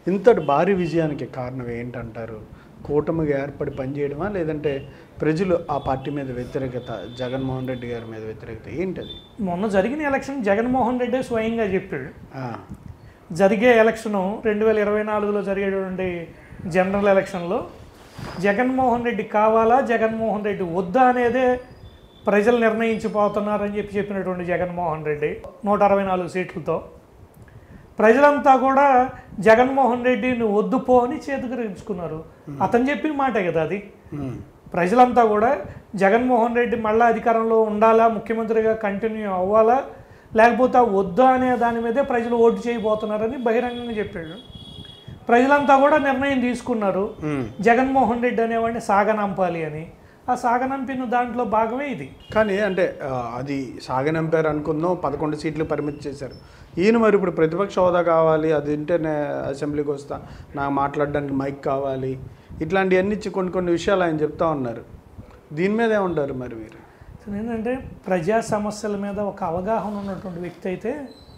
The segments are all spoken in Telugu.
ఇంతటి భారీ విజయానికి కారణం ఏంటంటారు కూటమిగా ఏర్పడి పనిచేయడమా లేదంటే ప్రజలు ఆ పార్టీ మీద వ్యతిరేకత జగన్మోహన్ రెడ్డి గారి మీద వ్యతిరేకత ఏంటది మొన్న జరిగిన ఎలక్షన్ జగన్మోహన్ రెడ్డి స్వయంగా చెప్పాడు ఆ, జరిగే ఎలక్షను రెండు వేల ఇరవై నాలుగులో జరిగేటువంటి జనరల్ ఎలక్షన్లో జగన్మోహన్ రెడ్డి కావాలా జగన్మోహన్ రెడ్డి వద్దా అనేదే ప్రజలు నిర్ణయించిపోతున్నారని చెప్పి చెప్పినటువంటి జగన్మోహన్ రెడ్డి నూట అరవై నాలుగు సీట్లతో ప్రజలంతా కూడా జగన్మోహన్ రెడ్డిని వద్దు పో అని చేతుకరించుకున్నారు అతను చెప్పిన మాటే కదా అది ఉమ్, ప్రజలంతా కూడా జగన్మోహన్ రెడ్డి మళ్ళా అధికారంలో ఉండాలా ముఖ్యమంత్రిగా కంటిన్యూ అవ్వాలా లేకపోతే ఆ వద్దా అనే దాని మీదే ప్రజలు ఓటు చేయబోతున్నారని బహిరంగంగా చెప్పాడు ప్రజలంతా కూడా నిర్ణయం తీసుకున్నారు ఉమ్. జగన్మోహన్ రెడ్డి అనేవాడిని సాగనంపాలి అని ఆ సాగనంపిన దాంట్లో భాగమే ఇది కానీ అంటే ఆ, అది సాగనంపారు అనుకుందాం పదకొండు సీట్లు పరిమితి చేశారు ఈయన మరి ఇప్పుడు ప్రతిపక్ష హోదా కావాలి అది ఉంటేనే అసెంబ్లీకి వస్తా నాకు మాట్లాడడానికి మైక్ కావాలి ఇట్లాంటివన్నీ ఇచ్చి కొన్ని కొన్ని విషయాలు ఆయన చెప్తా ఉన్నారు దీని మీద ఏమంటారు మరి మీరు అసలు ఏంటంటే ప్రజా సమస్యల మీద ఒక అవగాహన ఉన్నటువంటి వ్యక్తి అయితే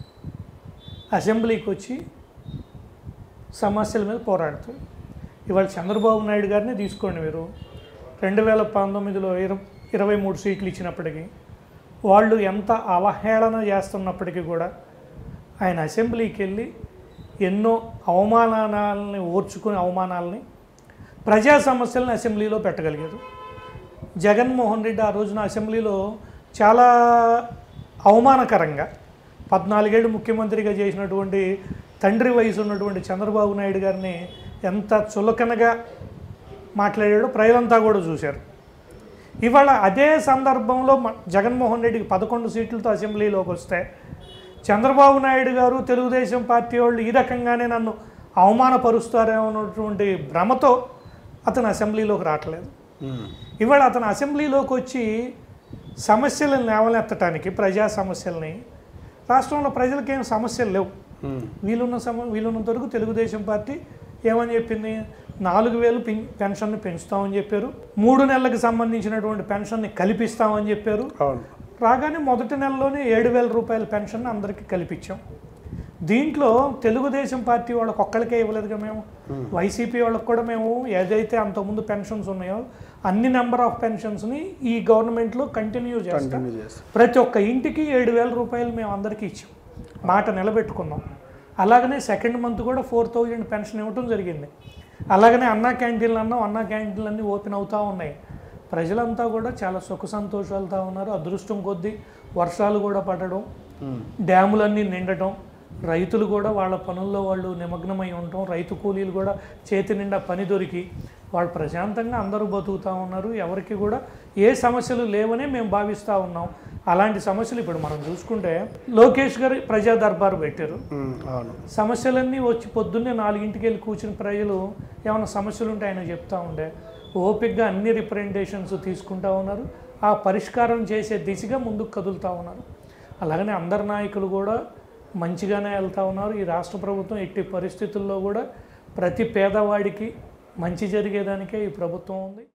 అసెంబ్లీకి వచ్చి సమస్యల మీద పోరాడుతాడు ఇవాళ చంద్రబాబు నాయుడు గారిని తీసుకోండి మీరు రెండు వేల పంతొమ్మిదిలో ఇరవై ఇరవై మూడు సీట్లు ఇచ్చినప్పటికీ వాళ్ళు ఎంత అవహేళన చేస్తున్నప్పటికీ కూడా ఆయన అసెంబ్లీకి వెళ్ళి ఎన్నో అవమానాలని ఓర్చుకునే అవమానాలని ప్రజా సమస్యలను అసెంబ్లీలో పెట్టగలిగారు జగన్మోహన్ రెడ్డి ఆ రోజున అసెంబ్లీలో చాలా అవమానకరంగా పద్నాలుగేళ్ళు ముఖ్యమంత్రిగా చేసినటువంటి తండ్రి వయసు ఉన్నటువంటి చంద్రబాబు నాయుడు గారిని ఎంత చులకనగా మాట్లాడాడో ప్రజలంతా కూడా చూశారు ఇవాళ అదే సందర్భంలో మ- జగన్మోహన్ రెడ్డికి పదకొండు సీట్లతో అసెంబ్లీలోకి వస్తే చంద్రబాబు నాయుడు గారు తెలుగుదేశం పార్టీ వాళ్ళు ఈ రకంగానే నన్ను అవమానపరుస్తారేమో అన్నటువంటి భ్రమతో అతను అసెంబ్లీలోకి రావట్లేదు ఉమ్, ఇవాళ అతను అసెంబ్లీలోకి వచ్చి సమస్యలను లేవనెత్తటానికి ప్రజా సమస్యల్ని రాష్ట్రంలో ప్రజలకి ఏం సమస్యలు లేవు ఉమ్, వీలున్న సమ వీలున్నంత వరకు తెలుగుదేశం పార్టీ ఏమని చెప్పింది నాలుగు వేలు పెన్ పెన్షన్ని పెంచుతామని చెప్పారు మూడు నెలలకు సంబంధించినటువంటి పెన్షన్ని కల్పిస్తామని చెప్పారు అవును రాగానే మొదటి నెలలోనే ఏడు వేల రూపాయల పెన్షన్ అందరికీ కల్పించాం దీంట్లో తెలుగుదేశం పార్టీ వాళ్ళకి ఒక్కరికే ఇవ్వలేదుగా మేము వైసీపీ వాళ్ళకి కూడా మేము ఏదైతే అంతకుముందు పెన్షన్స్ ఉన్నాయో అన్ని నెంబర్ ఆఫ్ పెన్షన్స్ని ఈ గవర్నమెంట్లో కంటిన్యూ చేస్తాం కంటిన్యూ చేస్తాం ప్రతి ఒక్క ఇంటికి ఏడు వేల రూపాయలు మేము అందరికీ ఇచ్చాం మాట నిలబెట్టుకున్నాం అలాగనే సెకండ్ మంత్ కూడా ఫోర్ థౌజండ్ పెన్షన్ ఇవ్వటం జరిగింది అలాగనే అన్నా క్యాంటీన్లు అన్నాం అన్నా క్యాంటీన్లు అన్నీ ఓపెన్ అవుతూ ఉన్నాయి ప్రజలంతా కూడా చాలా సుఖ సంతోషాలతో ఉన్నారు అదృష్టం కొద్దీ వర్షాలు కూడా పడడం ఉమ్, డ్యాములన్నీ నిండటం రైతులు కూడా వాళ్ళ పనుల్లో వాళ్ళు నిమగ్నమై ఉండటం రైతు కూలీలు కూడా చేతి నిండా పని దొరికి వాళ్ళు ప్రశాంతంగా అందరూ బతుకుతూ ఉన్నారు ఎవరికి కూడా ఏ సమస్యలు లేవనే మేము భావిస్తూ ఉన్నాం అలాంటి సమస్యలు ఇప్పుడు మనం చూసుకుంటే లోకేష్ గారు ప్రజా దర్బారు పెట్టారు ఉమ్, అవును సమస్యలన్నీ వచ్చి పొద్దున్నే నాలుగింటికి వెళ్ళి కూర్చుని ప్రజలు ఏమైనా సమస్యలు ఉంటే ఆయన చెప్తా ఉండే ఓపిక్గా అన్ని రిప్రజెంటేషన్స్ తీసుకుంటా ఉన్నారు ఆ పరిష్కారం చేసే దిశగా ముందుకు కదులుతూ ఉన్నారు అలాగనే అందరు నాయకులు కూడా మంచిగానే వెళ్తూ ఉన్నారు ఈ రాష్ట్ర ప్రభుత్వం ఎట్టి పరిస్థితుల్లో కూడా ప్రతి పేదవాడికి మంచి జరిగేదానికే ఈ ప్రభుత్వం ఉంది